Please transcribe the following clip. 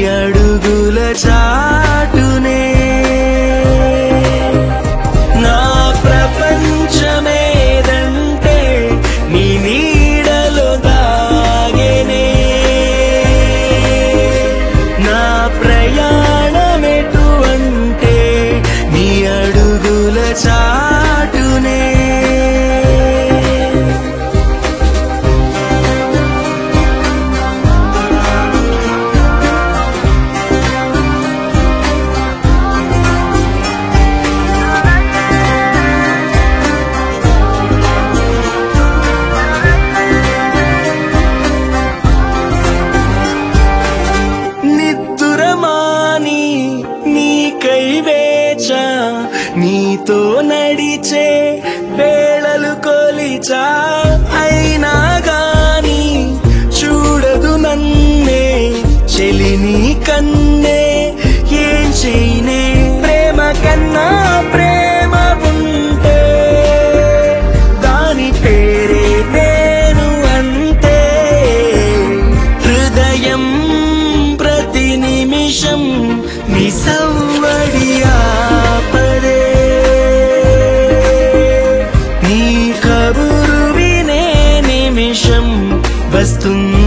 అడుగుల చాటునే నా ప్రపంచమేదంటే నీ నీడలో దాగెనే నా ప్రయాణమెటు అంటే నీ అడుగుల చాటునే నిద్దురమాని నీకై వేచ నీతో నడిచే వేళలు కొలిచా అయినా గాని చూడదు నన్నే చెలిని కన్నే ఏం చేయనే ప్రేమ కన్నా ప్రేమ ఉంటే దాని పేరే నేను అంతే హృదయం ప్రతి నిమిషం నీ సవ్వడి ఆపదే నీ కబురు వినే నిమిషం వస్తుంది